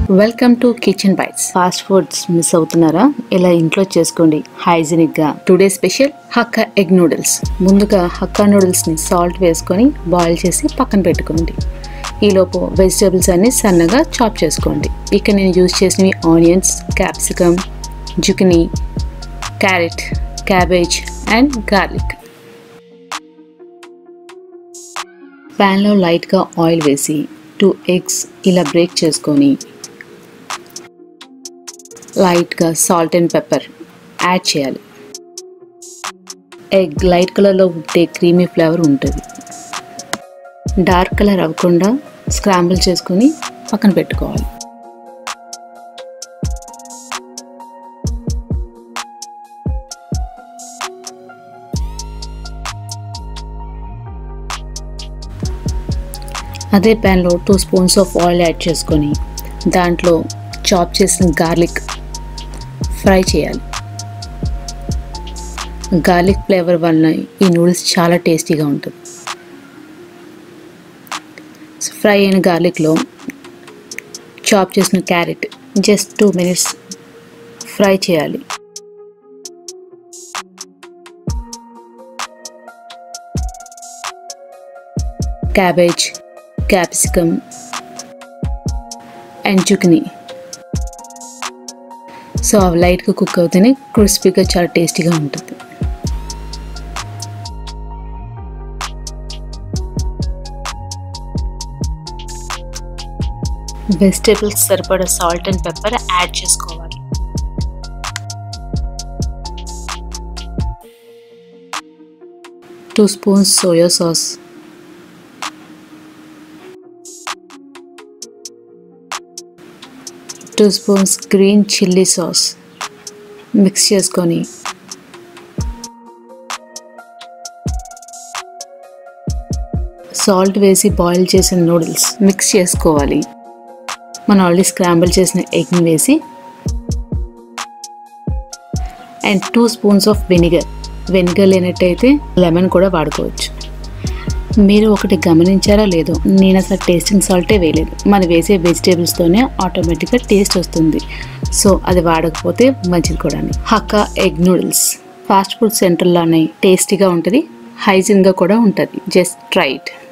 welcome to kitchen bytes fast foods miss అవుతున్నారా ఇలా ఇంట్లో చేసుకోండి హైజీనిక్ గా today special hakka egg noodles ముందుగా హక్కా నూడిల్స్ ని సాల్ట్ వేసుకొని బాయిల్ చేసి పక్కన పెట్టుకోండి ఈలోపు వెజిటేబుల్స్ అన్ని సన్నగా చాప్ చేసుకోండి ఇక్కడ నేను యూజ్ చేసినవి onions capsicum zucchini carrot cabbage and garlic ప్యాన్లో లైట్గా ఆయిల్ వేసి టూ ఎగ్స్ ఇలా బ్రేక్ చేసుకొని లైట్గా సాల్ట్ అండ్ పెప్పర్ యాడ్ చేయాలి ఎగ్ లైట్ కలర్లో ఉంటే క్రీమీ ఫ్లేవర్ ఉంటుంది డార్క్ కలర్ అవ్వకుండా స్క్రాంబుల్ చేసుకొని పక్కన పెట్టుకోవాలి అదే ప్యాన్లో two spoons of oil add చేసుకొని దాంట్లో చాప్ చేసిన గార్లిక్ ఫ్రై చేయాలి గార్లిక్ ఫ్లేవర్ వలన ఈ నూడిల్స్ చాలా టేస్టీగా ఉంటుంది ఫ్రై అయిన గార్లిక్లో చాప్ చేసిన carrot just two minutes fry చేయాలి cabbage capsicum and zucchini so అవి లైట్గా కుక్ అవుతేనే క్రిస్పీగా చాలా టేస్టీగా ఉంటుంది వెజిటేబుల్స్ సరిపడా సాల్ట్ అండ్ పెప్పర్ యాడ్ చేసుకోవాలి two spoons soya sauce two spoons green chilli sauce mix చేసుకొని సాల్ట్ వేసి బాయిల్ చేసిన నూడిల్స్ మిక్స్ చేసుకోవాలి మనం ఆల్రెడీ స్క్రాంబుల్ చేసిన ఎగ్ని వేసి and two spoons of vinegar vinegar లేనట్టయితే లెమన్ కూడా వాడుకోవచ్చు మీరు ఒకటి గమనించారా లేదో నేను అసలు టేస్టింగ్ సాల్టే వేయలేదు మనం వేసే వెజిటేబుల్స్తోనే ఆటోమేటిక్గా టేస్ట్ వస్తుంది సో అది వాడకపోతే మంచిది కూడా hakka egg noodles fast food సెంటర్లోనే టేస్టీగా ఉంటుంది హైజీన్గా కూడా ఉంటుంది జస్ట్ ట్రై ఇట్